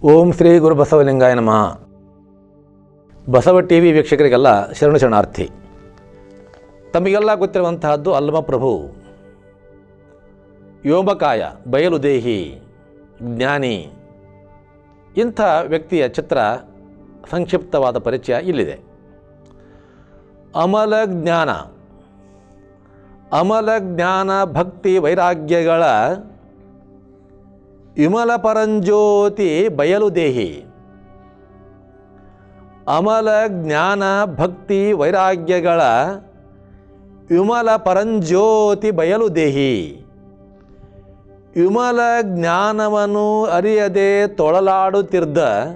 ಓಂ ಶ್ರೀ ಗುರು ಬಸವಲಿಂಗಾಯ ನಮಃ Basava T V ವೀಕ್ಷಕರಿಗೆಲ್ಲ ಶರಣ ಶರಣಾರ್ಥಿ ತಮಗೆಲ್ಲ ಗೊತ್ತಿರುವಂತಹದ್ದು ಅಲ್ಲಮಪ್ರಭು ವ್ಯೋಮಕಾಯ ಬಯಲುದೇಹಿ ಜ್ಞಾನಿ ಇಂಥ ವ್ಯಕ್ತಿಯ ಚಿತ್ರ ಸಂಕ್ಷಿಪ್ತವಾದ ಪರಿಚಯ ಇಲ್ಲಿದೆ ಅಮಲ ಜ್ಞಾನ ಅಮಲ ಜ್ಞಾನ ಭಕ್ತಿ ವೈರಾಗ್ಯಗಳ ವಿಮಲ ಪರಂಜ್ಯೋತಿ ಬಯಲುದೇಹಿ ಅಮಲ ಜ್ಞಾನ ಭಕ್ತಿ ವೈರಾಗ್ಯಗಳ ವಿಮಲ ಪರಂಜ್ಯೋತಿ ಬಯಲುದೇಹಿ ವಿಮಲ ಜ್ಞಾನವನ್ನು ಅರಿಯದೆ ತೊಳಲಾಡುತ್ತಿದ್ದ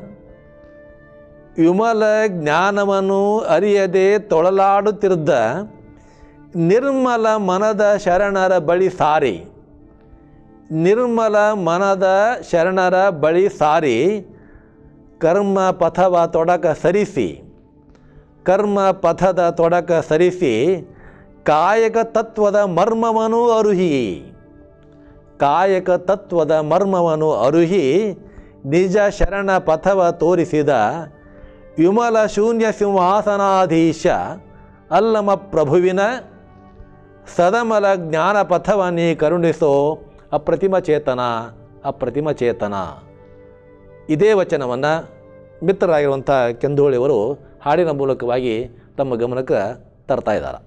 ವಿಮಲ ಜ್ಞಾನವನ್ನು ಅರಿಯದೆ ತೊಳಲಾಡುತ್ತಿದ್ದ ನಿರ್ಮಲ ಮನದ ಶರಣರ ಬಳಿ ಸಾರಿ ನಿರ್ಮಲ ಮನದ ಶರಣರ ಬಳಿ ಸಾರಿ ಕರ್ಮ ಪಥವ ತೊಡಕ ಸರಿಸಿ ಕರ್ಮ ಪಥದ ತೊಡಕ ಸರಿಸಿ ಕಾಯಕ ತತ್ವದ ಮರ್ಮವನ್ನು ಅರುಹಿ ಕಾಯಕ ತತ್ವದ ಮರ್ಮವನ್ನು ಅರುಹಿ ನಿಜ ಶರಣ ಪಥವ ತೋರಿಸಿದ ವಿಮಲ ಶೂನ್ಯ ಸಿಂಹಾಸನಾಧೀಶ ಅಲ್ಲಮ ಪ್ರಭುವಿನ ಸದಮಲ ಜ್ಞಾನ ಪಥವನ್ನೇ ಕರುಣಿಸೋ ಅಪ್ರತಿಮ ಚೇತನ ಅಪ್ರತಿಮ ಚೇತನ ಇದೇ ವಚನವನ್ನು ಮಿತ್ರರಾಗಿರುವಂಥ ಕೆಂದೋಳಿಯವರು ಹಾಡಿನ ಮೂಲಕವಾಗಿ ತಮ್ಮ ಗಮನಕ್ಕೆ ತರ್ತಾ ಇದ್ದಾರೆ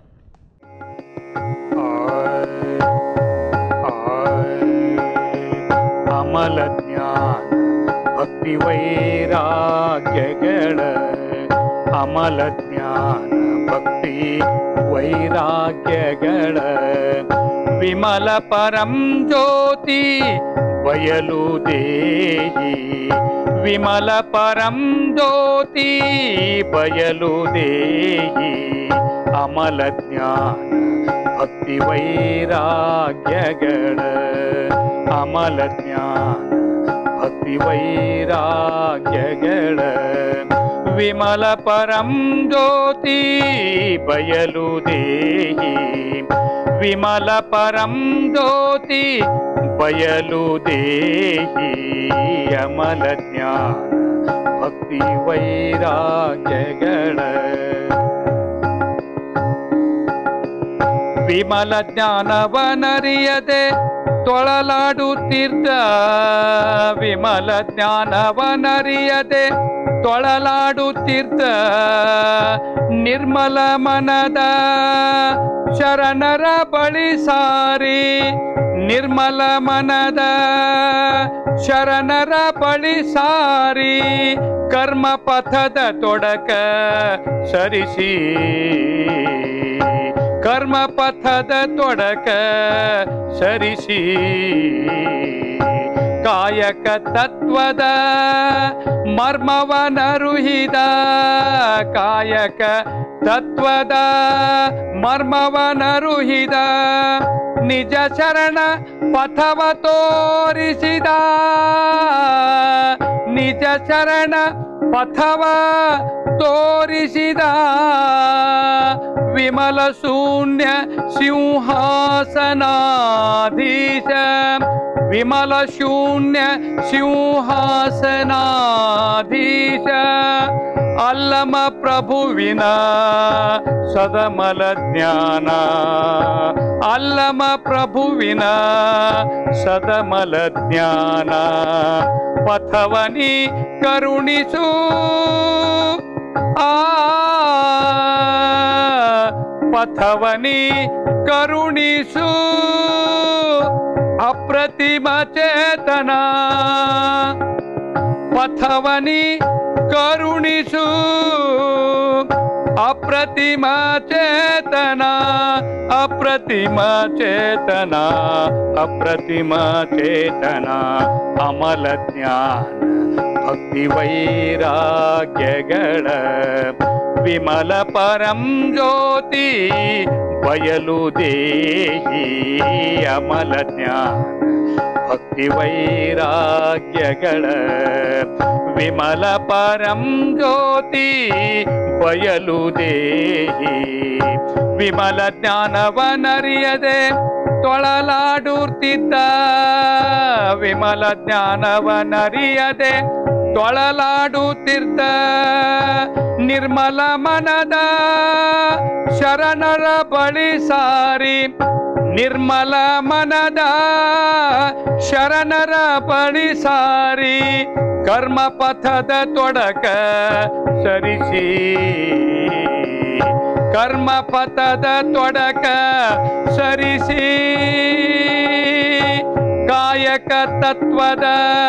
ಅಮಲ ಜ್ಞಾನ ಭಕ್ತಿ ವೈರಾಗ್ಯಗಳ ಅಮಲ ಜ್ಞಾನ ಭಕ್ತಿ ವೈರಾಗ್ಯಗಳ ವಿಮಲ ಪರಂ ಜ್ಯೋತಿ ಬಯಲು ದೇಹಿ ವಿಮಲ ಪರಂ ಜ್ಯೋತಿ ಬಯಲು ದೇಹಿ ಅಮಲ ಜ್ಞಾನ ಭಕ್ತಿ ವೈರಾಗ್ಯಗಳ ಅಮಲ ಜ್ಞಾನ ಭಕ್ತಿ ವೈರಾಗ್ಯಗಳ ವಿಮಲ ಪರಂ ಜ್ಯೋತಿ ಬಯಲು ದೇಹಿ ವಿಮಲ ಪರಂ ಜ್ಯೋತಿ ಬಯಲು ದೇಹಿ ಅಮಲ ಜ್ಞಾನ ಭಕ್ತಿ ವೈರಾಗ್ಯಗಳ ವಿಮಲ ಜ್ಞಾನವನರಿಯದೆ ತೊಳಲಾಡುತ್ತಿದ್ದ ವಿಮಲ ಜ್ಞಾನವನರಿಯದೆ ತೊಳಲಾಡುತ್ತಿದ್ದ ನಿರ್ಮಲ ಮನದ ಶರಣರ ಬಳಿ ಸಾರಿ ನಿರ್ಮಲ ಮನದ ಶರಣರ ಬಳಿ ಸಾರಿ ಕರ್ಮ ಪಥದ ತೊಡಕ ಸರಿಸಿ ಕರ್ಮ ಪಥದ ತೊಡಕ ಸರಿಸಿ ಕಾಯಕ ತತ್ವದ ಮರ್ಮವನರುಹಿದ ಕಾಯಕ ತತ್ವದ ಮರ್ಮವನರುಹಿದ ನಿಜ ಶರಣ ಪಥವ ತೋರಿಸಿದ ನಿಜ ಶರಣ ಪಥವ ತೋರಿಸಿದ ವಿಮಲ ಶೂನ್ಯ ಸಿಂಹಾಸನಾಧೀಶ ವಿಮಲ ಶೂನ್ಯ ಸಿಂಹಾಸನಾಧೀಶ ಅಲ್ಲಮ ಪ್ರಭುವಿನ ಸದಮಲ ಜ್ಞಾನ ಅಲ್ಲಮ ಪ್ರಭುವಿನ ಸದಮಲ ಜ್ಞಾನ ಪಥವನಿ ಕರುಣಿಸು ಆ ಪಥವನಿ ಕರುಣಿಸು ಅಪ್ರತಿಮ ಚೇತನ ಪಥವನಿ ಕರುಣಿಸು ಅಪ್ರತಿಮ ಚೇತನ ಅಪ್ರತಿಮ ಚೇತನ ಅಪ್ರತಿಮ ಚೇತನ ಅಮಲ ಜ್ಞಾನ ಭಕ್ತಿ ವೈರಾಗ್ಯಗಳ ವಿಮಲ ಪರಂ ಜ್ಯೋತಿ ಬಯಲು ದೇಹಿ ಅಮಲ ಜ್ಞಾನ ಭಕ್ತಿ ವೈರಾಗ್ಯಗಳ ವಿಮಲ ಪರಂ ಜ್ಯೋತಿ ಬಯಲು ದೇಹಿ ವಿಮಲ ಜ್ಞಾನವನರಿಯದೆ ತೊಳಲಾಡುತ್ತಿದ್ದ ವಿಮಲ ಜ್ಞಾನವನರಿಯದೆ ತೊಳಲಾಡುತ್ತಿದ್ದ ನಿರ್ಮಲ ಮನದ ಶರಣರ ಬಳಿ ಸಾರಿ ನಿರ್ಮಲ ಮನದ ಶರಣರ ಬಳಿ ಸಾರಿ ಕರ್ಮ ಪಥದ ತೊಡಕ ಸರಿಸಿ ಕರ್ಮ ಪಥದ ತೊಡಕ ಸರಿಸಿ ಕಾಯಕ ತತ್ವದ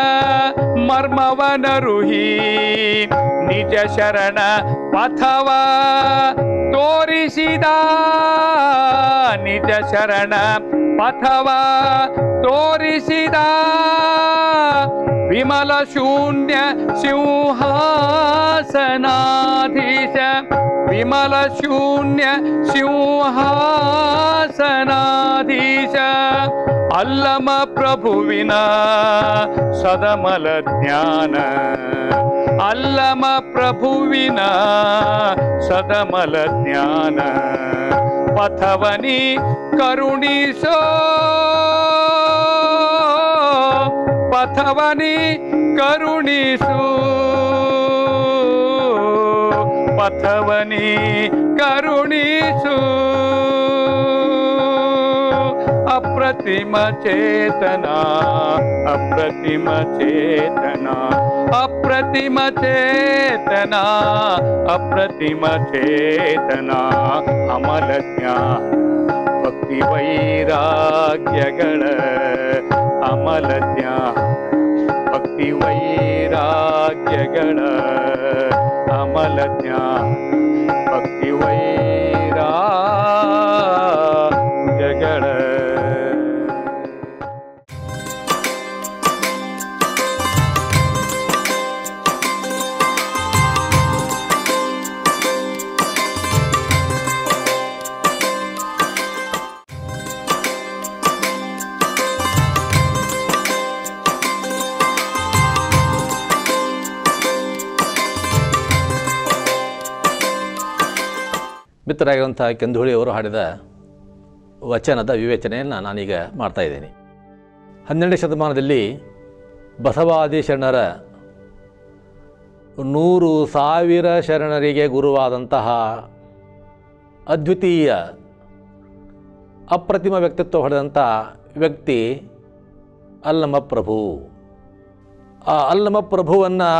ಮರ್ಮವನರುಹಿ ನಿಜ ಶರಣ ಪಥವ ತೋರಿಸಿದ ನಿಜ ಶರಣ ಪಥವ ತೋರಿಸಿದ ವಿಮಲ ಶೂನ್ಯ ಸಿಂಹಾಸನಾಧೀಶ ವಿಮಲ ಶೂನ್ಯ ಸಿಂಹಾಸನಾಧೀಶ ಅಲ್ಲಮ ಪ್ರಭುವಿನ ಸದಮಲ ಜ್ಞಾನ ಅಲ್ಲಮ ಪ್ರಭುವಿನ ಸದಮಲ ಜ್ಞಾನ ಪಥವನಿ ಕರುಣಿಸೋ ಪಥವನಿ ಕರುಣಿಸು ಪಥವನಿ ಕರುಣಿಸು ಅಪ್ರತಿಮ ಚೇತನ ಅಪ್ರತಿಮ ಚೇತನ ಅಪ್ರತಿಮ ಚೇತನ ಅಪ್ರತಿಮ ಚೇತನ ಅಮಲ ಜ್ಞಾನ ಭಕ್ತಿ ವೈರಾಗ್ಯಗಳ ಅಮಲ ಜ್ಞಾನ ಭಕ್ತಿ ವೈರಾಗ್ಯಗಳ ಅಮಲ ಜ್ಞಾನ ಭಕ್ತಿ ವೈರಾಗ್ಯಗಳ ಮಿತ್ರರಾಗಿರುವಂಥ ಕೆಂದುಳಿಯವರು ಹಾಡಿದ ವಚನದ ವಿವೇಚನೆಯನ್ನು ನಾನೀಗ ಮಾಡ್ತಾ ಇದ್ದೀನಿ ಹನ್ನೆರಡನೇ ಶತಮಾನದಲ್ಲಿ ಬಸವಾದಿ ಶರಣರ ನೂರು ಸಾವಿರ ಶರಣರಿಗೆ ಗುರುವಾದಂತಹ ಅದ್ವಿತೀಯ ಅಪ್ರತಿಮ ವ್ಯಕ್ತಿತ್ವ ಹೊಡೆದಂಥ ವ್ಯಕ್ತಿ ಅಲ್ಲಮ ಪ್ರಭು ಆ ಅಲ್ಲಮ ಪ್ರಭುವನ್ನು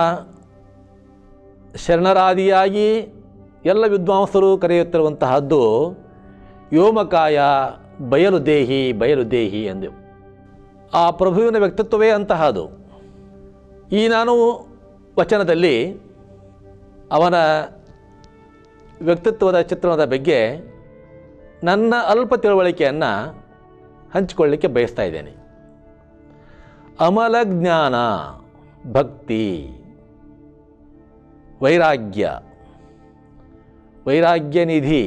ಶರಣರಾದಿಯಾಗಿ ಎಲ್ಲ ವಿದ್ವಾಂಸರು ಕರೆಯುತ್ತಿರುವಂತಹದ್ದು ವ್ಯೋಮಕಾಯ ಬಯಲು ದೇಹಿ ಬಯಲು ದೇಹಿ ಎಂದು ಆ ಪ್ರಭುವಿನ ವ್ಯಕ್ತಿತ್ವವೇ ಅಂತಹದು ಈ ನಾನು ವಚನದಲ್ಲಿ ಅವನ ವ್ಯಕ್ತಿತ್ವದ ಚಿತ್ರಣದ ಬಗ್ಗೆ ನನ್ನ ಅಲ್ಪ ತಿಳುವಳಿಕೆಯನ್ನು ಹಂಚಿಕೊಳ್ಳಿಕ್ಕೆ ಬಯಸ್ತಾ ಇದ್ದೇನೆ ಅಮಲ ಜ್ಞಾನ ಭಕ್ತಿ ವೈರಾಗ್ಯ ವೈರಾಗ್ಯ ನಿಧಿ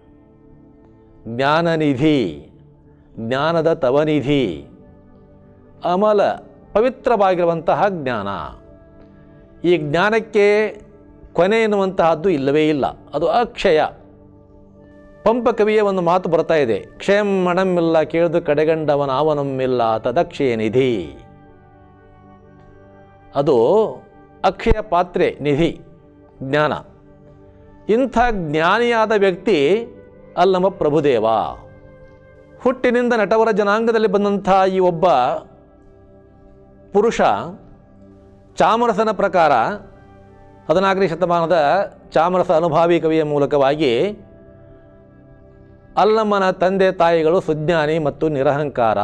ಜ್ಞಾನನಿಧಿ ಜ್ಞಾನದ ತವನಿಧಿ ಅಮಲ ಪವಿತ್ರವಾಗಿರುವಂತಹ ಜ್ಞಾನ ಈ ಜ್ಞಾನಕ್ಕೆ ಕೊನೆ ಎನ್ನುವಂತಹದ್ದು ಇಲ್ಲವೇ ಇಲ್ಲ ಅದು ಅಕ್ಷಯ ಪಂಪ ಕವಿಯ ಒಂದು ಮಾತು ಬರ್ತಾ ಇದೆ ಕ್ಷಯಂ ಮಣಮ್ಮಿಲ್ಲ ಕೇಳಿದು ಕಡೆಗಂಡವನ ಅವನಮ್ಮಿಲ್ಲ ತದಕ್ಷಯ ನಿಧಿ ಅದು ಅಕ್ಷಯ ಪಾತ್ರೆ ನಿಧಿ ಜ್ಞಾನ ಇಂಥ ಜ್ಞಾನಿಯಾದ ವ್ಯಕ್ತಿ ಅಲ್ಲಮ ಪ್ರಭುದೇವ ಹುಟ್ಟಿನಿಂದ ನಟವರ ಜನಾಂಗದಲ್ಲಿ ಬಂದಂಥ ಈ ಒಬ್ಬ ಪುರುಷ ಚಾಮರಸನ ಪ್ರಕಾರ ಹದಿನಾಲ್ಕನೇ ಶತಮಾನದ ಚಾಮರಸ ಅನುಭಾವಿ ಕವಿಯ ಮೂಲಕವಾಗಿ ಅಲ್ಲಮ್ಮನ ತಂದೆ ತಾಯಿಗಳು ಸುಜ್ಞಾನಿ ಮತ್ತು ನಿರಹಂಕಾರ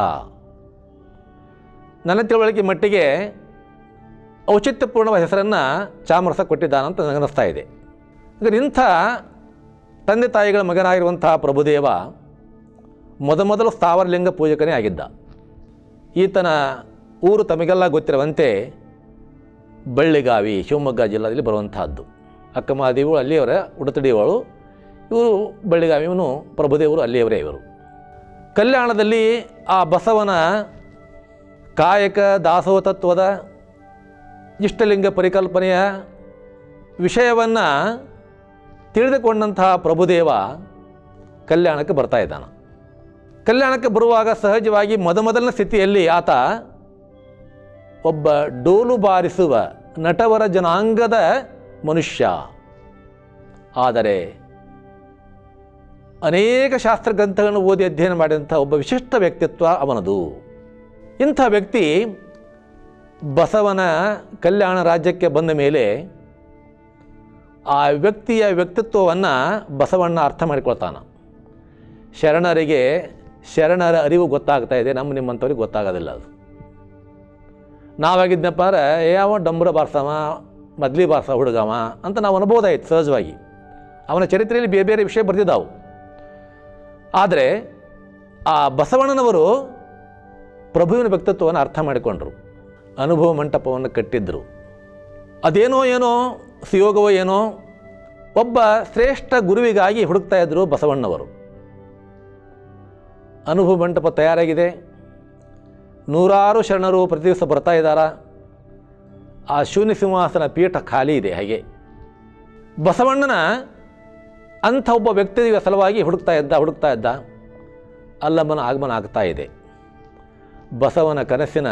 ನನ್ನ ತಿಳುವಳಿಕೆ ಮಟ್ಟಿಗೆ ಔಚಿತ್ಯಪೂರ್ಣವಾದ ಹೆಸರನ್ನು ಚಾಮರಸ ಕೊಟ್ಟಿದ್ದಾನಂತ ನನಗನ್ನಿಸ್ತಾ ಇದೆ ಅಂದರೆ ಇಂಥ ತಂದೆ ತಾಯಿಗಳ ಮಗನಾಗಿರುವಂಥ ಪ್ರಭುದೇವ ಮೊದಮೊದಲು ಸ್ಥಾವರಲಿಂಗ ಪೂಜಕನೇ ಆಗಿದ್ದ ಈತನ ಊರು ತಮಗೆಲ್ಲ ಗೊತ್ತಿರುವಂತೆ ಬಳ್ಳಿಗಾವಿ ಶಿವಮೊಗ್ಗ ಜಿಲ್ಲೆಯಲ್ಲಿ ಬರುವಂತಹದ್ದು ಅಕ್ಕಮಹಾದೇವಿಗಳು ಅಲ್ಲಿಯವರ ಉಡತಡಿಯವಳು ಇವರು ಬಳ್ಳಿಗಾವಿ ಇವನು ಪ್ರಭುದೇವರು ಅಲ್ಲಿಯವರೇ ಇವರು ಕಲ್ಯಾಣದಲ್ಲಿ ಆ ಬಸವನ ಕಾಯಕ ದಾಸೋಹ ತತ್ವದ ಇಷ್ಟಲಿಂಗ ಪರಿಕಲ್ಪನೆಯ ವಿಷಯವನ್ನು ತಿಳಿದುಕೊಂಡಂತಹ ಪ್ರಭುದೇವ ಕಲ್ಯಾಣಕ್ಕೆ ಬರ್ತಾ ಇದ್ದಾನೆ ಕಲ್ಯಾಣಕ್ಕೆ ಬರುವಾಗ ಸಹಜವಾಗಿ ಮೊದಮೊದಲನ ಸ್ಥಿತಿಯಲ್ಲಿ ಆತ ಒಬ್ಬ ಡೋಲು ಬಾರಿಸುವ ನಟವರ ಜನಾಂಗದ ಮನುಷ್ಯ ಆದರೆ ಅನೇಕ ಶಾಸ್ತ್ರ ಗ್ರಂಥಗಳನ್ನು ಓದಿ ಅಧ್ಯಯನ ಮಾಡಿದಂಥ ಒಬ್ಬ ವಿಶಿಷ್ಟ ವ್ಯಕ್ತಿತ್ವ ಅವನದು ಇಂಥ ವ್ಯಕ್ತಿ ಬಸವನ ಕಲ್ಯಾಣ ರಾಜ್ಯಕ್ಕೆ ಬಂದ ಮೇಲೆ ಆ ವ್ಯಕ್ತಿಯ ವ್ಯಕ್ತಿತ್ವವನ್ನು ಬಸವಣ್ಣ ಅರ್ಥ ಮಾಡಿಕೊಳ್ತಾನ ಶರಣರಿಗೆ ಶರಣರ ಅರಿವು ಗೊತ್ತಾಗ್ತಾ ಇದೆ ನಮ್ಮ ನಿಮ್ಮಂಥವ್ರಿಗೆ ಗೊತ್ತಾಗೋದಿಲ್ಲ ಅದು ನಾವಾಗಿದ್ನಪ್ಪ ಅಂದ್ರೆ ಯಾವ ಡಂಬರ ಬಾರ್ಸವ ಮದ್ಲಿ ಬಾರ್ಸ ಹುಡುಗವ ಅಂತ ನಾವು ಅನ್ಬೋದಾಯ್ತು ಸಹಜವಾಗಿ ಅವನ ಚರಿತ್ರೆಯಲ್ಲಿ ಬೇರೆ ಬೇರೆ ವಿಷಯ ಬರೆದಿದ್ದಾವು ಆದರೆ ಆ ಬಸವಣ್ಣನವರು ಪ್ರಭುವಿನ ವ್ಯಕ್ತಿತ್ವವನ್ನು ಅರ್ಥ ಮಾಡಿಕೊಂಡ್ರು ಅನುಭವ ಮಂಟಪವನ್ನು ಕಟ್ಟಿದ್ದರು ಅದೇನೋ ಏನೋ ಸುಯೋಗವೋ ಏನೋ ಒಬ್ಬ ಶ್ರೇಷ್ಠ ಗುರುವಿಗಾಗಿ ಹುಡುಕ್ತಾ ಇದ್ದರು ಬಸವಣ್ಣವರು ಅನುಭವ ಮಂಟಪ ತಯಾರಾಗಿದೆ ನೂರಾರು ಶರಣರು ಪ್ರತಿ ದಿವಸ ಬರ್ತಾ ಇದ್ದಾರ ಆ ಶೂನ್ಯ ಸಿಂಹಾಸನ ಪೀಠ ಖಾಲಿ ಇದೆ ಹಾಗೆ ಬಸವಣ್ಣನ ಅಂಥ ಒಬ್ಬ ವ್ಯಕ್ತಿಯ ಸಲುವಾಗಿ ಹುಡುಕ್ತಾ ಇದ್ದ ಹುಡುಕ್ತಾ ಇದ್ದ ಅಲ್ಲಮ್ಮನ ಆಗಮನ ಆಗ್ತಾ ಇದೆ ಬಸವನ ಕನಸಿನ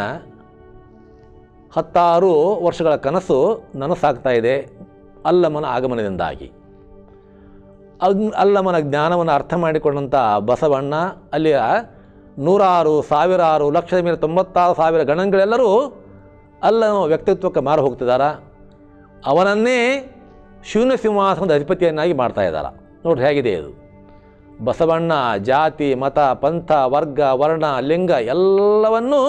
ಹತ್ತಾರು ವರ್ಷಗಳ ಕನಸು ನನಸಾಗ್ತಾ ಇದೆ ಅಲ್ಲಮ್ಮನ ಆಗಮನದಿಂದಾಗಿ ಅಗ್ ಅಲ್ಲಮ್ಮನ ಜ್ಞಾನವನ್ನು ಅರ್ಥ ಮಾಡಿಕೊಂಡಂಥ ಬಸವಣ್ಣ ಅಲ್ಲಿಯ ನೂರಾರು ಸಾವಿರಾರು ಲಕ್ಷದ ಮೇಲೆ ತೊಂಬತ್ತಾರು ಸಾವಿರ ಗಣಗಳೆಲ್ಲರೂ ಅಲ್ಲಮ ವ್ಯಕ್ತಿತ್ವಕ್ಕೆ ಮಾರು ಹೋಗ್ತಿದ್ದಾರೆ ಅವನನ್ನೇ ಶೂನ್ಯ ಸಿಂಹಾಸನದ ಅಧಿಪತಿಯನ್ನಾಗಿ ಮಾಡ್ತಾ ಇದ್ದಾರೆ ನೋಡ್ರಿ ಹೇಗಿದೆ ಇದು ಬಸವಣ್ಣ ಜಾತಿ ಮತ ಪಂಥ ವರ್ಗ ವರ್ಣ ಲಿಂಗ ಎಲ್ಲವನ್ನೂ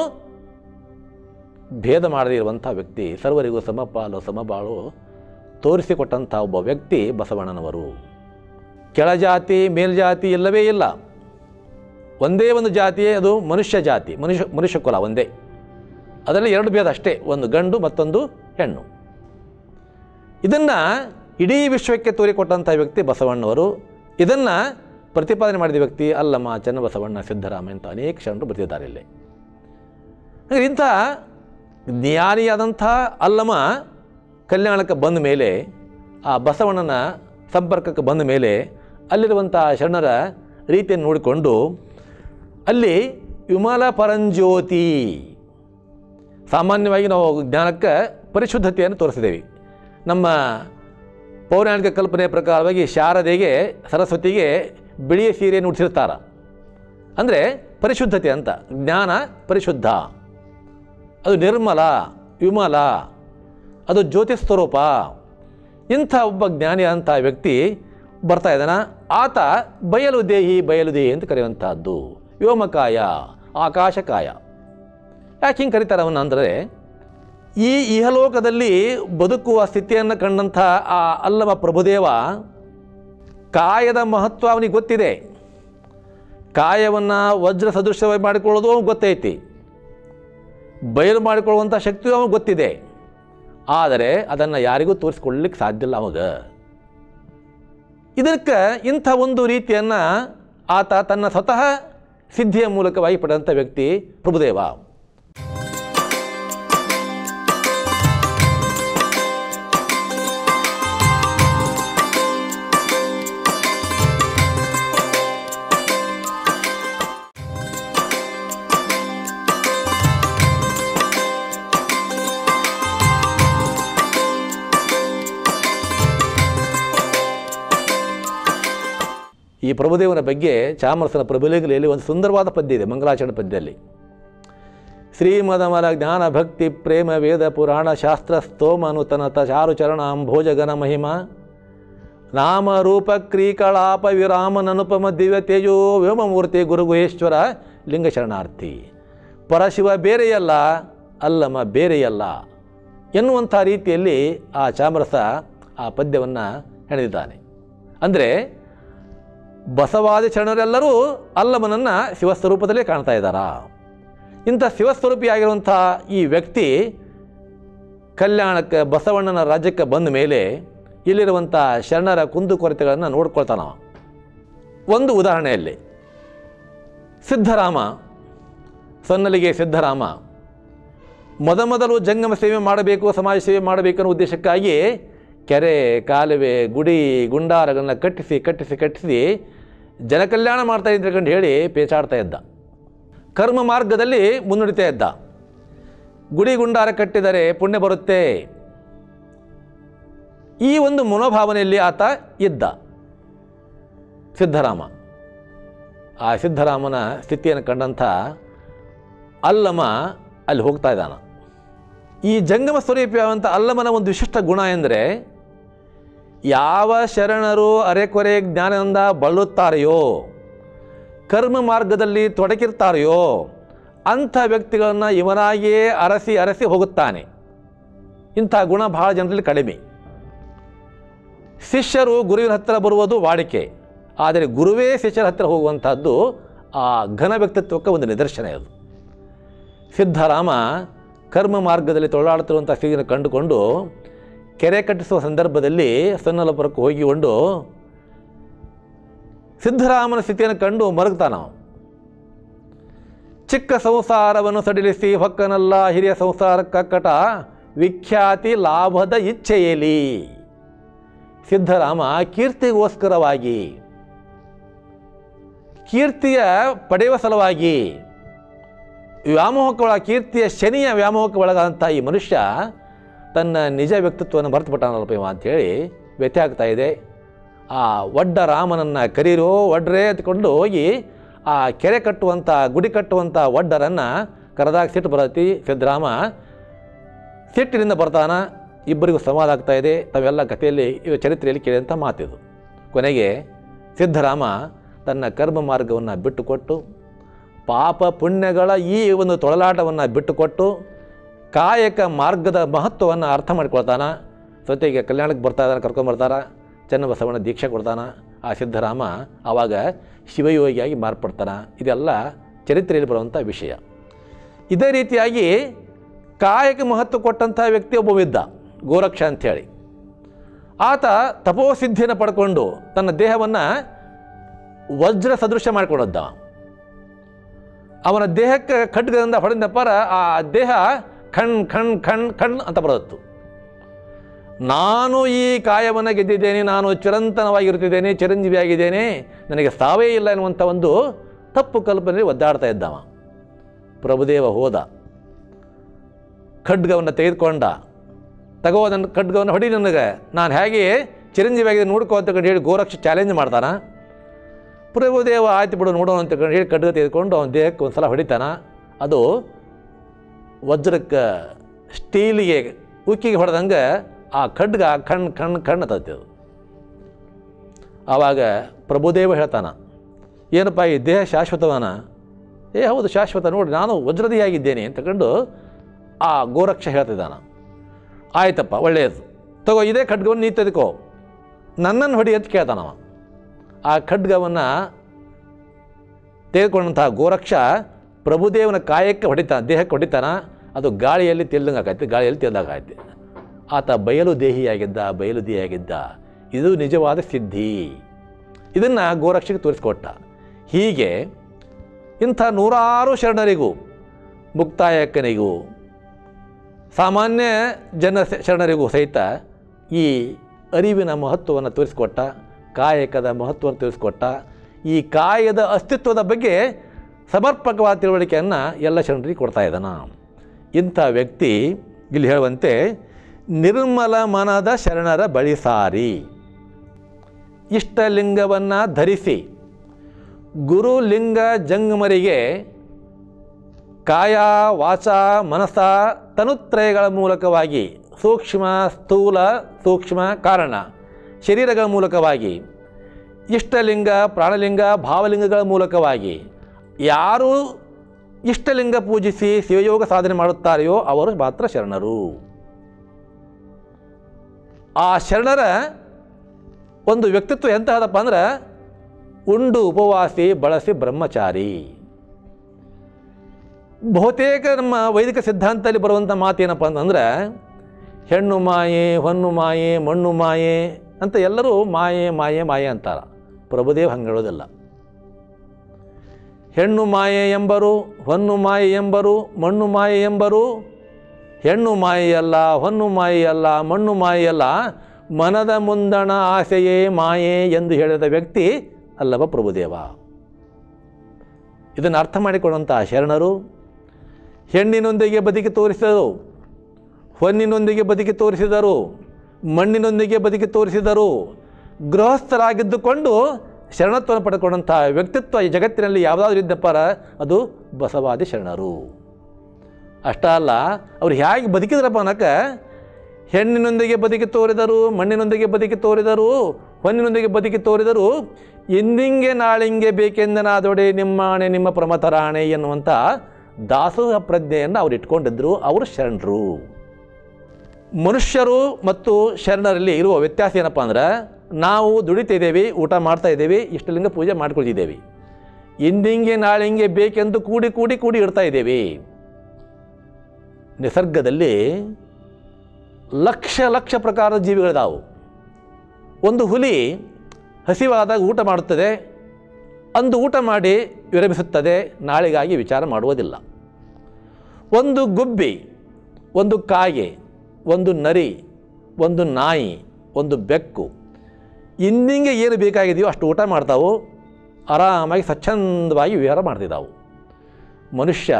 ಭೇದ ಮಾಡದೇ ಇರುವಂಥ ವ್ಯಕ್ತಿ ಸರ್ವರಿಗೂ ಸಮಪಾಲು ಸಮಬಾಳು ತೋರಿಸಿಕೊಟ್ಟಂಥ ಒಬ್ಬ ವ್ಯಕ್ತಿ ಬಸವಣ್ಣನವರು ಕೆಳಜಾತಿ ಮೇಲ್ಜಾತಿ ಇಲ್ಲವೇ ಇಲ್ಲ ಒಂದೇ ಒಂದು ಜಾತಿಯೇ ಅದು ಮನುಷ್ಯ ಜಾತಿ ಮನುಷ್ಯ ಮನುಷ್ಯ ಕುಲ ಒಂದೇ ಅದರಲ್ಲಿ ಎರಡು ಭೇದ ಅಷ್ಟೇ ಒಂದು ಗಂಡು ಮತ್ತೊಂದು ಹೆಣ್ಣು ಇದನ್ನು ಇಡೀ ವಿಶ್ವಕ್ಕೆ ತೋರಿಕೊಟ್ಟಂಥ ವ್ಯಕ್ತಿ ಬಸವಣ್ಣವರು ಇದನ್ನು ಪ್ರತಿಪಾದನೆ ಮಾಡಿದ ವ್ಯಕ್ತಿ ಅಲ್ಲಮ್ಮ ಚನ್ನಬಸವಣ್ಣ ಸಿದ್ದರಾಮ ಅಂತ ಅನೇಕ ಶರಣರು ಬರೆದಿದ್ದಾರೆ ಇಲ್ಲಿ ಹಾಗೆ ಇಂಥ ಜ್ಞಾನಿಯಾದಂಥ ಅಲ್ಲಮ ಕಲ್ಯಾಣಕ್ಕೆ ಬಂದ ಮೇಲೆ ಆ ಬಸವಣ್ಣನ ಸಂಪರ್ಕಕ್ಕೆ ಬಂದ ಮೇಲೆ ಅಲ್ಲಿರುವಂಥ ಶರಣರ ರೀತಿಯನ್ನು ನೋಡಿಕೊಂಡು ಅಲ್ಲಿ ವಿಮಲ ಪರಂಜ್ಯೋತಿ ಸಾಮಾನ್ಯವಾಗಿ ನಾವು ಜ್ಞಾನಕ್ಕೆ ಪರಿಶುದ್ಧತೆಯನ್ನು ತೋರಿಸಿದ್ದೇವೆ ನಮ್ಮ ಪೌರಾಣಿಕ ಕಲ್ಪನೆ ಪ್ರಕಾರವಾಗಿ ಶಾರದೆಗೆ ಸರಸ್ವತಿಗೆ ಬಿಳಿಯ ಸೀರೆಯನ್ನು ಉಡಿಸಿರ್ತಾರೆ ಅಂದರೆ ಪರಿಶುದ್ಧತೆ ಅಂತ ಜ್ಞಾನ ಪರಿಶುದ್ಧ ಅದು ನಿರ್ಮಲ ವಿಮಲ ಅದು ಜ್ಯೋತಿ ಸ್ವರೂಪ ಇಂಥ ಒಬ್ಬ ಜ್ಞಾನಿ ಅಂತ ವ್ಯಕ್ತಿ ಬರ್ತಾ ಇದ್ದಾನ ಆತ ಬಯಲು ದೇಹಿ ಬಯಲು ದೇಹಿ ಅಂತ ಕರೆಯುವಂತಹದ್ದು ವ್ಯೋಮಕಾಯ ಆಕಾಶಕಾಯ ಯಾಕೆ ಹಿಂಗೆ ಕರೀತಾರೆ ಅವನ್ನ ಅಂದರೆ ಈ ಇಹಲೋಕದಲ್ಲಿ ಬದುಕುವ ಸ್ಥಿತಿಯನ್ನು ಕಂಡಂಥ ಆ ಅಲ್ಲಮ ಪ್ರಭುದೇವ ಕಾಯದ ಮಹತ್ವ ಅವನಿಗೆ ಗೊತ್ತಿದೆ ಕಾಯವನ್ನು ವಜ್ರ ಸದೃಶವಾಗಿ ಮಾಡಿಕೊಳ್ಳೋದು ಅವನಿಗೆ ಗೊತ್ತೈತಿ ಬಯಲು ಮಾಡಿಕೊಳ್ಳುವಂಥ ಶಕ್ತಿಯು ಅವನಿಗೆ ಗೊತ್ತಿದೆ ಆದರೆ ಅದನ್ನು ಯಾರಿಗೂ ತೋರಿಸ್ಕೊಳ್ಳಿಕ್ಕೆ ಸಾಧ್ಯ ಇಲ್ಲ ಅವಾಗ ಇದಕ್ಕೆ ಇಂಥ ಒಂದು ರೀತಿಯನ್ನು ಆತ ತನ್ನ ಸ್ವತಃ ಸಿದ್ಧಿಯ ಮೂಲಕವಾಗಿ ಪಡೆದಂಥ ವ್ಯಕ್ತಿ ಪ್ರಭುದೇವ ಈ ಪ್ರಭುದೇವನ ಬಗ್ಗೆ ಚಾಮರಸನ ಪ್ರಭುಲೇಖಲೆಯಲ್ಲಿ ಒಂದು ಸುಂದರವಾದ ಪದ್ಯ ಇದೆ ಮಂಗಲಾಚರಣ ಪದ್ಯದಲ್ಲಿ ಶ್ರೀಮದಮಲ ಜ್ಞಾನ ಭಕ್ತಿ ಪ್ರೇಮ ವೇದ ಪುರಾಣ ಶಾಸ್ತ್ರ ಸ್ತೋಮ ನೂತನತ ಚಾರುಚರಣ ಭೋಜಗನ ಮಹಿಮ ನಾಮ ರೂಪ ಕ್ರೀಕಳಾಪ ವಿರಾಮ ನನುಪಮ ದಿವ್ಯ ತೇಜೋ ವ್ಯೋಮಮೂರ್ತಿ ಗುರುಗುಹೇಶ್ವರ ಲಿಂಗ ಶರಣಾರ್ಥಿ ಪರಶಿವ ಬೇರೆಯಲ್ಲ ಅಲ್ಲಮ ಬೇರೆಯಲ್ಲ ಎನ್ನುವಂಥ ರೀತಿಯಲ್ಲಿ ಆ ಚಾಮರಸ ಆ ಪದ್ಯವನ್ನು ಹೆಣೆದಿದ್ದಾನೆ ಅಂದರೆ ಬಸವಾದಿ ಶರಣರೆಲ್ಲರೂ ಅಲ್ಲಮನನ್ನು ಶಿವಸ್ವರೂಪದಲ್ಲೇ ಕಾಣ್ತಾ ಇದ್ದಾರಾ ಇಂಥ ಶಿವಸ್ವರೂಪಿಯಾಗಿರುವಂಥ ಈ ವ್ಯಕ್ತಿ ಕಲ್ಯಾಣಕ್ಕೆ ಬಸವಣ್ಣನ ರಾಜ್ಯಕ್ಕೆ ಬಂದ ಮೇಲೆ ಇಲ್ಲಿರುವಂಥ ಶರಣರ ಕುಂದುಕೊರತೆಗಳನ್ನು ನೋಡ್ಕೊಳ್ತಾನ ಅವ. ಒಂದು ಉದಾಹರಣೆಯಲ್ಲಿ ಸಿದ್ಧರಾಮ ಸೊನ್ನಲಿಗೆ ಸಿದ್ಧರಾಮ ಮೊದಮೊದಲು ಜಂಗಮ ಸೇವೆ ಮಾಡಬೇಕು ಸಮಾಜ ಸೇವೆ ಮಾಡಬೇಕು ಅನ್ನೋ ಉದ್ದೇಶಕ್ಕಾಗಿ ಕೆರೆ ಕಾಲುವೆ ಗುಡಿ ಗುಂಡಾರಗಳನ್ನ ಕಟ್ಟಿಸಿ ಕಟ್ಟಿಸಿ ಕಟ್ಟಿಸಿ ಜನಕಲ್ಯಾಣ ಮಾಡ್ತಾ ಇದ್ರೆ ಕಂಡು ಹೇಳಿ ಪೇಚಾಡ್ತಾ ಇದ್ದ ಕರ್ಮ ಮಾರ್ಗದಲ್ಲಿ ಮುನ್ನಡಿತಾ ಇದ್ದ ಗುಡಿ ಗುಂಡಾರ ಕಟ್ಟಿದರೆ ಪುಣ್ಯ ಬರುತ್ತೆ ಈ ಒಂದು ಮನೋಭಾವನೆಯಲ್ಲಿ ಆತ ಇದ್ದ ಸಿದ್ಧರಾಮ ಆ ಸಿದ್ಧರಾಮನ ಸ್ಥಿತಿಯನ್ನು ಕಂಡಂಥ ಅಲ್ಲಮ ಅಲ್ಲಿ ಹೋಗ್ತಾ ಇದ್ದಾನ ಈ ಜಂಗಮ ಸ್ವರೂಪಿಯಾದಂಥ ಅಲ್ಲಮನ ಒಂದು ವಿಶಿಷ್ಟ ಗುಣ ಎಂದರೆ ಯಾವ ಶರಣರು ಅರೆಕೊರೆ ಜ್ಞಾನದಿಂದ ಬಳಲುತ್ತಾರೆಯೋ ಕರ್ಮ ಮಾರ್ಗದಲ್ಲಿ ತೊಡಗಿರ್ತಾರೆಯೋ ಅಂಥ ವ್ಯಕ್ತಿಗಳನ್ನು ಇವನಾಗಿಯೇ ಅರಸಿ ಅರಸಿ ಹೋಗುತ್ತಾನೆ ಇಂಥ ಗುಣ ಬಹಳ ಜನರಲ್ಲಿ ಕಡಿಮೆ ಶಿಷ್ಯರು ಗುರುವಿನ ಹತ್ತಿರ ಬರುವುದು ವಾಡಿಕೆ ಆದರೆ ಗುರುವೇ ಶಿಷ್ಯರ ಹತ್ತಿರ ಹೋಗುವಂಥದ್ದು ಆ ಘನ ವ್ಯಕ್ತಿತ್ವಕ್ಕೆ ಒಂದು ನಿದರ್ಶನ ಅದು ಸಿದ್ಧರಾಮ ಕರ್ಮ ಮಾರ್ಗದಲ್ಲಿ ತೊಳಾಡುತ್ತಿರುವಂಥ ಸ್ಥಿತಿಯನ್ನು ಕಂಡುಕೊಂಡು ಕೆರೆ ಕಟ್ಟಿಸುವ ಸಂದರ್ಭದಲ್ಲಿ ಸನ್ನಲಪುರಕ್ಕೆ ಹೋಗಿಕೊಂಡು ಸಿದ್ಧರಾಮನ ಸ್ಥಿತಿಯನ್ನು ಕಂಡು ಮರಗ್ತಾನ ಅವ. ಚಿಕ್ಕ ಸಂಸಾರವನ್ನು ಸಡಿಲಿಸಿ ಹೊಕ್ಕನಲ್ಲ ಹಿರಿಯ ಸಂಸಾರ ಕಕ್ಕಟ ವಿಖ್ಯಾತಿ ಲಾಭದ ಇಚ್ಛೆಯಲಿ ಸಿದ್ಧರಾಮ ಕೀರ್ತಿಗೋಸ್ಕರವಾಗಿ ಕೀರ್ತಿಯ ಪಡೆಯುವ ಸಲುವಾಗಿ ವ್ಯಾಮೋಹಕ್ಕೆ ಒಳ ಕೀರ್ತಿಯ ಶನಿಯ ವ್ಯಾಮೋಹಕ್ಕೆ ಒಳಗಾದಂಥ ಈ ಮನುಷ್ಯ ತನ್ನ ನಿಜ ವ್ಯಕ್ತಿತ್ವವನ್ನು ಮರೆತುಬಿಟ್ಟಾನಲ್ಪ ಇವ ಅಂಥೇಳಿ ವ್ಯಥೆ ಆಗ್ತಾ ಇದೆ ಆ ಒಡ್ಡ ರಾಮನನ್ನು ಕರೀರೋ ಒಡ್ರೆ ಅಂದ್ಕೊಂಡು ಹೋಗಿ ಆ ಕೆರೆ ಕಟ್ಟುವಂಥ ಗುಡಿ ಕಟ್ಟುವಂಥ ಒಡ್ಡರನ್ನು ಕರೆದಾಗ ಸಿಟ್ಟು ಬರತಿ ಸಿದ್ದರಾಮ ಸಿಟ್ಟಿನಿಂದ ಬರ್ತಾನ ಇಬ್ಬರಿಗೂ ಸಂವಾದ ಆಗ್ತಾ ಇದೆ ತಾವೆಲ್ಲ ಕಥೆಯಲ್ಲಿ ಇವ ಚರಿತ್ರೆಯಲ್ಲಿ ಕೇಳಿದಂಥ ಮಾತಿದು ಕೊನೆಗೆ ಸಿದ್ಧರಾಮ ತನ್ನ ಕರ್ಮ ಮಾರ್ಗವನ್ನು ಬಿಟ್ಟುಕೊಟ್ಟು ಪಾಪ ಪುಣ್ಯಗಳ ಈ ಒಂದು ತೊಳಲಾಟವನ್ನು ಬಿಟ್ಟುಕೊಟ್ಟು ಕಾಯಕ ಮಾರ್ಗದ ಮಹತ್ವವನ್ನು ಅರ್ಥ ಮಾಡ್ಕೊಳ್ತಾನ ಜೊತೆಗೆ ಕಲ್ಯಾಣಕ್ಕೆ ಬರ್ತಾ ಇದ್ದಾನೆ ಕರ್ಕೊಂಬರ್ತಾರ ಚನ್ನಬಸವಣ್ಣ ದೀಕ್ಷೆ ಕೊಡ್ತಾನ ಆ ಸಿದ್ಧರಾಮ ಆವಾಗ ಶಿವಯೋಗಿಯಾಗಿ ಮಾರ್ಪಡ್ತಾನ ಇದೆಲ್ಲ ಚರಿತ್ರೆಯಲ್ಲಿ ಬರುವಂಥ ವಿಷಯ ಇದೇ ರೀತಿಯಾಗಿ ಕಾಯಕ ಮಹತ್ವ ಕೊಟ್ಟಂಥ ವ್ಯಕ್ತಿ ಒಬ್ಬವಿದ್ದ ಗೋರಕ್ಷ ಅಂಥೇಳಿ ಆತ ತಪೋಸಿದ್ಧಿಯನ್ನು ಪಡ್ಕೊಂಡು ತನ್ನ ದೇಹವನ್ನು ವಜ್ರ ಸದೃಶ ಮಾಡಿಕೊಂಡದ್ದ ಅವನ ದೇಹಕ್ಕೆ ಖಡ್ಗದಿಂದ ಹೊಡೆದ ಪರ ಆ ದೇಹ ಖಣ್ ಖಣ್ ಖಣ್ ಖಣ್ ಅಂತ ಬರತ್ತು ನಾನು ಈ ಕಾಯವನ್ನು ಗೆದ್ದಿದ್ದೇನೆ ನಾನು ಚಿರಂತನವಾಗಿರುತ್ತಿದ್ದೇನೆ ಚಿರಂಜೀವಿಯಾಗಿದ್ದೇನೆ ನನಗೆ ಸಾವೇ ಇಲ್ಲ ಎನ್ನುವಂಥ ಒಂದು ತಪ್ಪು ಕಲ್ಪನೆಯಲ್ಲಿ ಒದ್ದಾಡ್ತಾ ಇದ್ದವ ಪ್ರಭುದೇವ ಹೋದ ಖಡ್ಗವನ್ನು ತೆಗೆದುಕೊಂಡ ತಗೋ ನನ್ನ ಖಡ್ಗವನ್ನು ಹೊಡಿ ನನಗೆ ನಾನು ಹೇಗೆ ಚಿರಂಜೀವಿಯಾಗಿದೆ ನೋಡ್ಕೋ ಅಂತ ಹೇಳಿ ಗೋರಕ್ಷ ಚಾಲೆಂಜ್ ಮಾಡ್ತಾನ ಪ್ರಭುದೇವ ಆಯ್ತು ಬಿಡು ನೋಡೋಣ ಅಂತ ಹೇಳಿ ಖಡ್ಗ ತೆಗೆದುಕೊಂಡು ಅವನ ದೇಹಕ್ಕೆ ಒಂದು ಸಲ ಹೊಡಿತಾನ ಅದು ವಜ್ರಕ್ಕೆ ಸ್ಟೀಲಿಗೆ ಉಕ್ಕಿಗೆ ಹೊಡೆದಂಗೆ ಆ ಖಡ್ಗ ಕಣ್ ಕಣ್ ಕಣ್ಣು ತತ್ತಿ ಅದು ಆವಾಗ ಪ್ರಭುದೇವ ಹೇಳ್ತಾನ ಏನಪ್ಪ ಈ ದೇಹ ಶಾಶ್ವತವನ ಏ ಹೌದು ಶಾಶ್ವತ ನೋಡಿ ನಾನು ವಜ್ರದಿಯಾಗಿದ್ದೇನೆ ಅಂತಕೊಂಡು ಆ ಗೋರಕ್ಷ ಹೇಳ್ತಿದ್ದಾನ ಆಯ್ತಪ್ಪ ಒಳ್ಳೆಯದು ತಗೋ ಇದೇ ಖಡ್ಗವನ್ನು ನೀ ತೆಗೆದುಕೋ ನನ್ನನ್ನು ಹೊಡಿ ಅಂತ ಕೇಳ್ತಾನವ ಆ ಖಡ್ಗವನ್ನು ತೆಗೆದುಕೊಂಡಂತಹ ಗೋರಕ್ಷ ಪ್ರಭುದೇವನ ಕಾಯಕ್ಕೆ ಹೊಡಿತಾನ ದೇಹಕ್ಕೆ ಹೊಡಿತಾನ ಅದು ಗಾಳಿಯಲ್ಲಿ ತೆಲ್ದಂಗೆ ಆಕೈತಿ ಗಾಳಿಯಲ್ಲಿ ತೆಲ್ದಾಗ ಆಯ್ತು ಆತ ಬಯಲು ದೇಹಿಯಾಗಿದ್ದ ಬಯಲು ದೇಹಿಯಾಗಿದ್ದ ಇದು ನಿಜವಾದ ಸಿದ್ಧಿ ಇದನ್ನು ಗೋರಕ್ಷಕ್ಕೆ ತೋರಿಸ್ಕೊಟ್ಟ ಹೀಗೆ ಇಂಥ ನೂರಾರು ಶರಣರಿಗೂ ಮುಕ್ತಾಯಕ್ಕನಿಗೂ ಸಾಮಾನ್ಯ ಜನ ಶರಣರಿಗೂ ಸಹಿತ ಈ ಅರಿವಿನ ಮಹತ್ವವನ್ನು ತೋರಿಸಿಕೊಟ್ಟ ಕಾಯಕದ ಮಹತ್ವವನ್ನು ತಿಳಿಸ್ಕೊಟ್ಟ ಈ ಕಾಯದ ಅಸ್ತಿತ್ವದ ಬಗ್ಗೆ ಸಮರ್ಪಕವಾದ ತಿಳುವಳಿಕೆಯನ್ನು ಎಲ್ಲ ಶರಣರಿಗೆ ಕೊಡ್ತಾ ಇದ್ದಾನ ಇಂಥ ವ್ಯಕ್ತಿ ಇಲ್ಲಿ ಹೇಳುವಂತೆ ನಿರ್ಮಲ ಮನದ ಶರಣರ ಬಳಿ ಸಾರಿ ಇಷ್ಟಲಿಂಗವನ್ನು ಧರಿಸಿ ಗುರುಲಿಂಗ ಜಂಗಮರಿಗೆ ಕಾಯ ವಾಚ ಮನಸ ತನುತ್ರಯಗಳ ಮೂಲಕವಾಗಿ ಸೂಕ್ಷ್ಮ ಸ್ಥೂಲ ಸೂಕ್ಷ್ಮ ಕಾರಣ ಶರೀರಗಳ ಮೂಲಕವಾಗಿ ಇಷ್ಟಲಿಂಗ ಪ್ರಾಣಲಿಂಗ ಭಾವಲಿಂಗಗಳ ಮೂಲಕವಾಗಿ ಯಾರು ಇಷ್ಟಲಿಂಗ ಪೂಜಿಸಿ ಶಿವಯೋಗ ಸಾಧನೆ ಮಾಡುತ್ತಾರೆಯೋ ಅವರು ಮಾತ್ರ ಶರಣರು ಆ ಶರಣರ ಒಂದು ವ್ಯಕ್ತಿತ್ವ ಎಂತಹದಪ್ಪ ಅಂದ್ರೆ ಉಂಡು ಉಪವಾಸಿ ಬಳಸಿ ಬ್ರಹ್ಮಚಾರಿ ಬಹುತೇಕ ನಮ್ಮ ವೈದಿಕ ಸಿದ್ಧಾಂತದಲ್ಲಿ ಬರುವಂಥ ಮಾತೇನಪ್ಪ ಅಂತಂದ್ರೆ ಹೆಣ್ಣು ಮಾಯೆ ಹೊನ್ನು ಮಾಯೆ ಮಣ್ಣು ಮಾಯೆ ಅಂತ ಎಲ್ಲರೂ ಮಾಯೆ ಮಾಯೆ ಮಾಯೆ ಅಂತಾರ ಪ್ರಭುದೇವ್ ಹಂಗೆ ಹೇಳೋದಿಲ್ಲ ಹೆಣ್ಣು ಮಾಯೆ ಎಂಬರು ಹೊನ್ನು ಮಾಯೆ ಎಂಬರು ಮಣ್ಣು ಮಾಯೆ ಎಂಬರು ಹೆಣ್ಣು ಮಾಯೆಯಲ್ಲ ಹೊನ್ನು ಮಾಯೆಯಲ್ಲ ಮಣ್ಣು ಮಾಯೆಯಲ್ಲ ಮನದ ಮುಂದಣ ಆಸೆಯೇ ಮಾಯೆ ಎಂದು ಹೇಳಿದ ವ್ಯಕ್ತಿ ಅಲ್ಲವ ಪ್ರಭುದೇವ ಇದನ್ನು ಅರ್ಥ ಮಾಡಿಕೊಳ್ಳುವಂಥ ಶರಣರು ಹೆಣ್ಣಿನೊಂದಿಗೆ ಬದುಕಿ ತೋರಿಸಿದರು ಹೊನ್ನಿನೊಂದಿಗೆ ಬದುಕಿ ತೋರಿಸಿದರು ಮಣ್ಣಿನೊಂದಿಗೆ ಬದುಕಿ ತೋರಿಸಿದರು ಗೃಹಸ್ಥರಾಗಿದ್ದುಕೊಂಡು ಶರಣತ್ವವನ್ನು ಪಡೆದುಕೊಂಡಂಥ ವ್ಯಕ್ತಿತ್ವ ಈ ಜಗತ್ತಿನಲ್ಲಿ ಯಾವುದಾದ್ರೂ ಇದ್ದಪ್ಪಾರ ಅದು ಬಸವಾದಿ ಶರಣರು ಅಷ್ಟ ಅಲ್ಲ ಅವ್ರು ಹೇಗೆ ಬದುಕಿದ್ರಪ್ಪ ಅನ್ನಕ್ಕೆ ಹೆಣ್ಣಿನೊಂದಿಗೆ ಬದುಕಿ ತೋರಿದರು ಮಣ್ಣಿನೊಂದಿಗೆ ಬದುಕಿ ತೋರಿದರು ಹೊನ್ನಿನೊಂದಿಗೆ ಬದುಕಿ ತೋರಿದರು ಎಂದಿಂಗೆ ನಾಳಿಂಗೆ ಬೇಕೆಂದನಾದೊಡೆ ನಿಮ್ಮಾಣೆ ನಿಮ್ಮ ಪ್ರಮಥರಾಣೆ ಎನ್ನುವಂಥ ದಾಸೋಹ ಪ್ರಜ್ಞೆಯನ್ನು ಅವ್ರು ಇಟ್ಕೊಂಡಿದ್ರು ಅವರು ಶರಣರು ಮನುಷ್ಯರು ಮತ್ತು ಶರಣರಲ್ಲಿ ಇರುವ ವ್ಯತ್ಯಾಸ ಏನಪ್ಪ ಅಂದ್ರೆ ನಾವು ದುಡಿತಾ ಇದ್ದೇವೆ ಊಟ ಮಾಡ್ತಾ ಇದ್ದೇವೆ ಇಷ್ಟಲಿಂಗ ಪೂಜೆ ಮಾಡ್ಕೊಳ್ತಿದ್ದೇವೆ ಇಂದಿಂಗೆ ನಾಳಿಂಗೆ ಬೇಕೆಂದು ಕೂಡಿ ಕೂಡಿ ಕೂಡಿ ಇಡ್ತಾ ಇದ್ದೇವೆ ನಿಸರ್ಗದಲ್ಲಿ ಲಕ್ಷ ಲಕ್ಷ ಪ್ರಕಾರದ ಜೀವಿಗಳಿದಾವು ಒಂದು ಹುಲಿ ಹಸಿವಾದಾಗ ಊಟ ಮಾಡುತ್ತದೆ ಅಂದು ಊಟ ಮಾಡಿ ವಿರಮಿಸುತ್ತದೆ ನಾಳೆಗಾಗಿ ವಿಚಾರ ಮಾಡುವುದಿಲ್ಲ ಒಂದು ಗುಬ್ಬಿ ಒಂದು ಕಾಗೆ ಒಂದು ನರಿ ಒಂದು ನಾಯಿ ಒಂದು ಬೆಕ್ಕು ಇಂದಿಂಗೆ ಏನು ಬೇಕಾಗಿದೆಯೋ ಅಷ್ಟು ಊಟ ಮಾಡ್ತಾವು ಆರಾಮಾಗಿ ಸ್ವಚ್ಛಂದವಾಗಿ ವಿಹಾರ ಮಾಡ್ತಿದ್ದಾವು ಮನುಷ್ಯ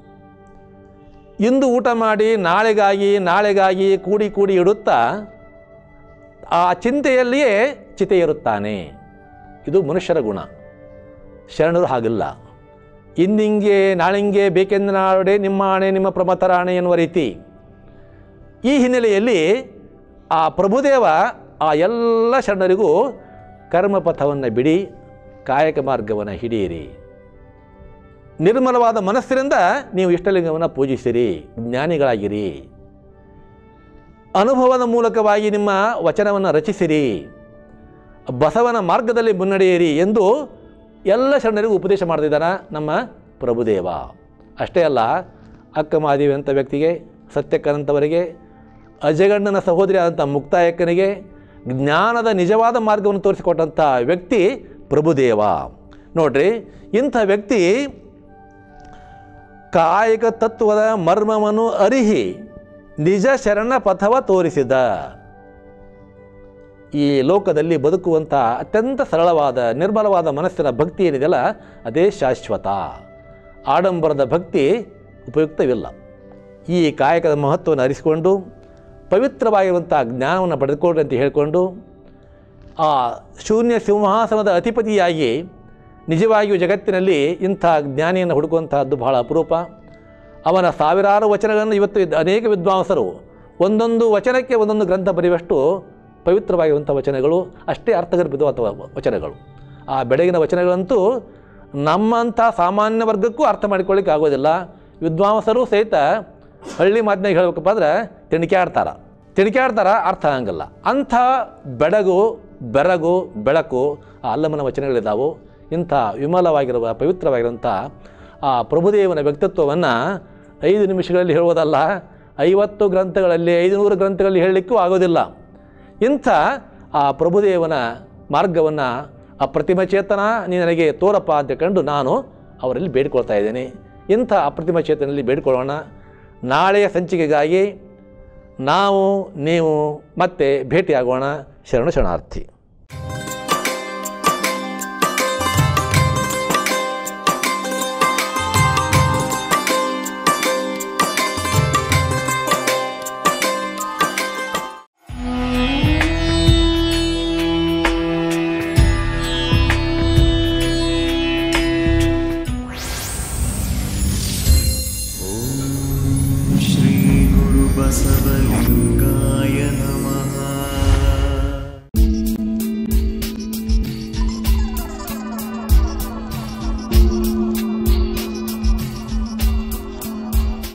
ಇಂದು ಊಟ ಮಾಡಿ ನಾಳೆಗಾಗಿ ನಾಳೆಗಾಗಿ ಕೂಡಿ ಕೂಡಿ ಇಡುತ್ತಾ ಆ ಚಿಂತೆಯಲ್ಲಿಯೇ ಚಿತೆ ಇರುತ್ತಾನೆ ಇದು ಮನುಷ್ಯರ ಗುಣ ಶರಣರು ಹಾಗಿಲ್ಲ ಇಂದಿಂಗೆ ನಾಳಿಂಗೆ ಬೇಕೆಂದು ನಾಡೆ ನಿಮ್ಮ ಆಣೆ ನಿಮ್ಮ ಪ್ರಮಥರಾಣೆ ಎನ್ನುವ ರೀತಿ ಈ ಹಿನ್ನೆಲೆಯಲ್ಲಿ ಆ ಪ್ರಭುದೇವ ಆ ಎಲ್ಲ ಶರಣರಿಗೂ ಕರ್ಮಪಥವನ್ನು ಬಿಡಿ ಕಾಯಕ ಮಾರ್ಗವನ್ನು ಹಿಡಿಯಿರಿ ನಿರ್ಮಲವಾದ ಮನಸ್ಸಿನಿಂದ ನೀವು ಇಷ್ಟಲಿಂಗವನ್ನು ಪೂಜಿಸಿರಿ ಜ್ಞಾನಿಗಳಾಗಿರಿ ಅನುಭವದ ಮೂಲಕವಾಗಿ ನಿಮ್ಮ ವಚನವನ್ನು ರಚಿಸಿರಿ ಬಸವನ ಮಾರ್ಗದಲ್ಲಿ ಮುನ್ನಡೆಯಿರಿ ಎಂದು ಎಲ್ಲ ಶರಣರಿಗೂ ಉಪದೇಶ ಮಾಡ್ತಿದ್ದಾನ ನಮ್ಮ ಪ್ರಭುದೇವ ಅಷ್ಟೇ ಅಲ್ಲ ಅಕ್ಕ ಮಾದೇವಿ ಅಂತ ವ್ಯಕ್ತಿಗೆ ಸತ್ಯಕ್ಕನಂತವರಿಗೆ ಅಜಗಣ್ಣನ ಸಹೋದರಿ ಆದಂಥ ಮುಕ್ತಾಯಕ್ಕನಿಗೆ ಜ್ಞಾನದ ನಿಜವಾದ ಮಾರ್ಗವನ್ನು ತೋರಿಸಿಕೊಟ್ಟಂಥ ವ್ಯಕ್ತಿ ಪ್ರಭುದೇವ ನೋಡ್ರಿ ಇಂಥ ವ್ಯಕ್ತಿ ಕಾಯಕ ತತ್ವದ ಮರ್ಮವನ್ನು ಅರಿಹಿ ನಿಜ ಶರಣ ಪಥವ ತೋರಿಸಿದ ಈ ಲೋಕದಲ್ಲಿ ಬದುಕುವಂಥ ಅತ್ಯಂತ ಸರಳವಾದ ನಿರ್ಮಲವಾದ ಮನಸ್ಸಿನ ಭಕ್ತಿ ಏನಿದೆಯಲ್ಲ ಅದೇ ಶಾಶ್ವತ ಆಡಂಬರದ ಭಕ್ತಿ ಉಪಯುಕ್ತವಿಲ್ಲ ಈ ಕಾಯಕದ ಮಹತ್ವವನ್ನು ಅರಿಸಿಕೊಂಡು ಪವಿತ್ರವಾಗಿರುವಂಥ ಜ್ಞಾನವನ್ನು ಪಡೆದುಕೊಳ್ಳಿ ಅಂತ ಹೇಳಿಕೊಂಡು ಆ ಶೂನ್ಯ ಸಿಂಹಾಸನದ ಅಧಿಪತಿಯಾಗಿ ನಿಜವಾಗಿಯೂ ಜಗತ್ತಿನಲ್ಲಿ ಇಂಥ ಜ್ಞಾನಿಯನ್ನು ಹುಡುಕುವಂತಹದ್ದು ಬಹಳ ಅಪರೂಪ ಅವನ ಸಾವಿರಾರು ವಚನಗಳನ್ನು ಇವತ್ತು ಇದ್ದ ಅನೇಕ ವಿದ್ವಾಂಸರು ಒಂದೊಂದು ವಚನಕ್ಕೆ ಒಂದೊಂದು ಗ್ರಂಥ ಬರೆಯುವಷ್ಟು ಪವಿತ್ರವಾಗಿರುವಂಥ ವಚನಗಳು ಅಷ್ಟೇ ಅರ್ಥಗರ್ಭಿತವಾದ ವಚನಗಳು ಆ ಬೆಳಗಿನ ವಚನಗಳಂತೂ ನಮ್ಮಂಥ ಸಾಮಾನ್ಯ ವರ್ಗಕ್ಕೂ ಅರ್ಥ ಮಾಡಿಕೊಳ್ಳಿಕ್ಕೆ ಆಗೋದಿಲ್ಲ ವಿದ್ವಾಂಸರು ಸಹಿತ ಹಳ್ಳಿ ಮಾತಿನಾಗ ಹೇಳ್ಬೇಕಪ್ಪ ಅಂದ್ರೆ ತಿಣಿಕ್ಯಾಡ್ತಾರ ತಿಣಿಕ್ಯಾಡ್ತಾರ ಅರ್ಥ ಆಗಂಗಿಲ್ಲ ಅಂಥ ಬೆಡಗು ಬೆರಗು ಬೆಳಕು ಆ ಅಲ್ಲಮನ ವಚನಗಳಿದ್ದಾವು ಇಂಥ ವಿಮಲವಾಗಿರುವ ಪವಿತ್ರವಾಗಿರುವಂಥ ಆ ಪ್ರಭುದೇವನ ವ್ಯಕ್ತಿತ್ವವನ್ನು ಐದು ನಿಮಿಷಗಳಲ್ಲಿ ಹೇಳುವುದಲ್ಲ ಐವತ್ತು ಗ್ರಂಥಗಳಲ್ಲಿ ಐದುನೂರು ಗ್ರಂಥಗಳಲ್ಲಿ ಹೇಳಲಿಕ್ಕೂ ಆಗೋದಿಲ್ಲ ಇಂಥ ಆ ಪ್ರಭುದೇವನ ಮಾರ್ಗವನ್ನು ಆ ಪ್ರತಿಮ ಚೇತನ ನೀ ನನಗೆ ತೋರಪ್ಪ ಅಂತ ಕಂಡು ನಾನು ಅವರಲ್ಲಿ ಬೇಡಿಕೊಳ್ತಾ ಇದ್ದೇನೆ ಇಂಥ ಅಪ್ರತಿಮ ಚೇತನಲ್ಲಿ ಬೇಡಿಕೊಳ್ಳೋಣ ನಾಳೆಯ ಸಂಚಿಕೆಗಾಗಿ ನಾವು ನೀವು ಮತ್ತೆ ಭೇಟಿಯಾಗೋಣ ಶರಣ ಶರಣಾರ್ಥಿ श्रीगुरुबसवलिङ्गाय नमः